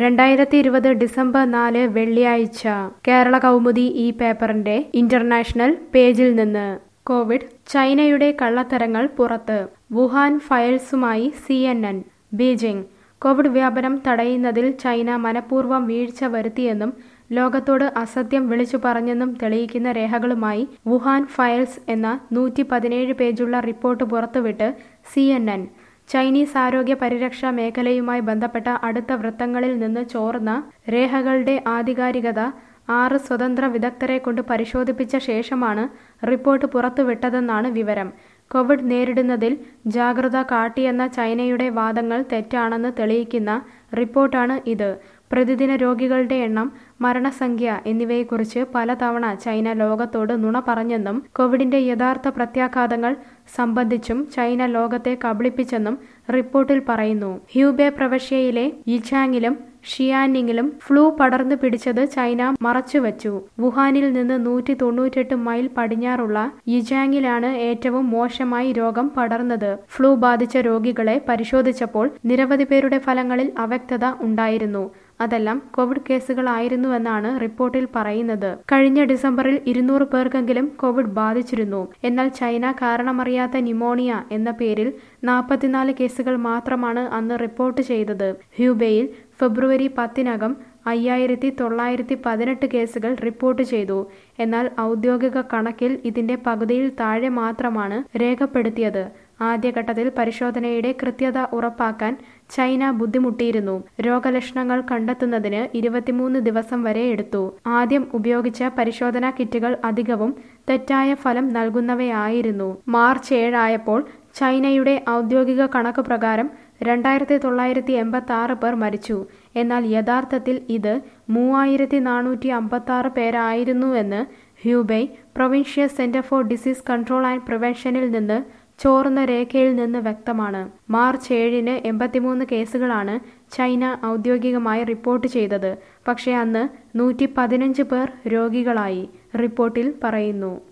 രണ്ടായിരത്തി ഇരുപത് ഡിസംബർ നാല് വെള്ളിയാഴ്ച കേരള കൗമുദി ഈ പേപ്പറിന്റെ ഇന്റർനാഷണൽ പേജിൽ നിന്ന് കോവിഡ് ചൈനയുടെ കള്ളത്തരങ്ങൾ പുറത്ത് വുഹാൻ ഫയൽസുമായി C N N Beijing covid വ്യാപനം തടയുന്നതിൽ ചൈന മനഃപൂർവ്വം വീഴ്ച വരുത്തിയെന്നും ലോകത്തോട് അസത്യം വിളിച്ചു പറഞ്ഞെന്നും തെളിയിക്കുന്ന രേഖകളുമായി വുഹാൻ ഫയൽസ് എന്ന നൂറ്റി പതിനേഴ് പേജുള്ള റിപ്പോർട്ട് പുറത്തുവിട്ട് സി എൻ എൻ ചൈനീസ് ആരോഗ്യ പരിരക്ഷാ മേഖലയുമായി ബന്ധപ്പെട്ട അടുത്ത വൃത്തങ്ങളിൽ നിന്ന് ചോർന്ന രേഖകളുടെ ആധികാരികത ആറ് സ്വതന്ത്ര വിദഗ്ധരെ കൊണ്ട് പരിശോധിപ്പിച്ച ശേഷമാണ് റിപ്പോർട്ട് പുറത്തുവിട്ടതെന്നാണ് വിവരം കോവിഡ് നേരിടുന്നതിൽ ജാഗ്രത കാട്ടിയെന്ന ചൈനയുടെ വാദങ്ങൾ തെറ്റാണെന്ന് തെളിയിക്കുന്ന റിപ്പോർട്ടാണ് ഇത് പ്രതിദിന രോഗികളുടെ എണ്ണം മരണസംഖ്യ എന്നിവയെക്കുറിച്ച് പലതവണ ചൈന ലോകത്തോട് നുണ പറഞ്ഞെന്നും കോവിഡിന്റെ യഥാർത്ഥ പ്രത്യാഘാതങ്ങൾ സംബന്ധിച്ചും ചൈന ലോകത്തെ കബളിപ്പിച്ചെന്നും റിപ്പോർട്ടിൽ പറയുന്നു ഹ്യൂബെ പ്രവിശ്യയിലെ യിച്ചാങ്ങിലും ഷിയാനിങ്ങിലും ഫ്ലൂ പടർന്നു പിടിച്ചത് ചൈന മറച്ചുവച്ചു വുഹാനിൽ നിന്ന് നൂറ്റി തൊണ്ണൂറ്റെട്ട് മൈൽ പടിഞ്ഞാറുള്ള യിജാങ്ങിലാണ് ഏറ്റവും മോശമായി രോഗം പടർന്നത് ഫ്ലൂ ബാധിച്ച രോഗികളെ പരിശോധിച്ചപ്പോൾ നിരവധി പേരുടെ ഫലങ്ങളിൽ അവ്യക്തത ഉണ്ടായിരുന്നു അതെല്ലാം കോവിഡ് കേസുകളായിരുന്നുവെന്നാണ് റിപ്പോർട്ടിൽ പറയുന്നത് കഴിഞ്ഞ ഡിസംബറിൽ ഇരുന്നൂറ് പേർക്കെങ്കിലും കോവിഡ് ബാധിച്ചിരുന്നു എന്നാൽ ചൈന കാരണമറിയാത്ത ന്യൂമോണിയ എന്ന പേരിൽ നാൽപ്പത്തിനാല് കേസുകൾ മാത്രമാണ് അന്ന് റിപ്പോർട്ട് ചെയ്തത് ഹ്യൂബെയിൽ ഫെബ്രുവരി പത്തിനകം അയ്യായിരത്തി തൊള്ളായിരത്തി പതിനെട്ട് കേസുകൾ റിപ്പോർട്ട് ചെയ്തു എന്നാൽ ഔദ്യോഗിക കണക്കിൽ ഇതിന്റെ പകുതിയിൽ താഴെ മാത്രമാണ് രേഖപ്പെടുത്തിയത് ആദ്യഘട്ടത്തിൽ പരിശോധനയുടെ കൃത്യത ഉറപ്പാക്കാൻ ചൈന ബുദ്ധിമുട്ടിയിരുന്നു രോഗലക്ഷണങ്ങൾ കണ്ടെത്തുന്നതിന് ഇരുപത്തിമൂന്ന് ദിവസം വരെ എടുത്തു ആദ്യം ഉപയോഗിച്ച പരിശോധനാ കിറ്റുകൾ അധികവും തെറ്റായ ഫലം നൽകുന്നവയായിരുന്നു മാർച്ച് ഏഴായപ്പോൾ ചൈനയുടെ ഔദ്യോഗിക കണക്ക് പ്രകാരം രണ്ടായിരത്തി തൊള്ളായിരത്തി എൺപത്തി ആറ് പേർ മരിച്ചു എന്നാൽ യഥാർത്ഥത്തിൽ ഇത് മൂവായിരത്തി നാനൂറ്റി അമ്പത്തി ആറ് പേരായിരുന്നുവെന്ന് Hubei provincial centre for disease control and പ്രിവെൻഷനിൽ നിന്ന് ചോർന്ന രേഖയിൽ നിന്ന് വ്യക്തമാണ് മാർച്ച് ഏഴിന് എൺപത്തിമൂന്ന് കേസുകളാണ് ചൈന ഔദ്യോഗികമായി റിപ്പോർട്ട് ചെയ്തത് പക്ഷേ അന്ന് നൂറ്റി പതിനഞ്ച് പേർ രോഗികളായി റിപ്പോർട്ടിൽ പറയുന്നു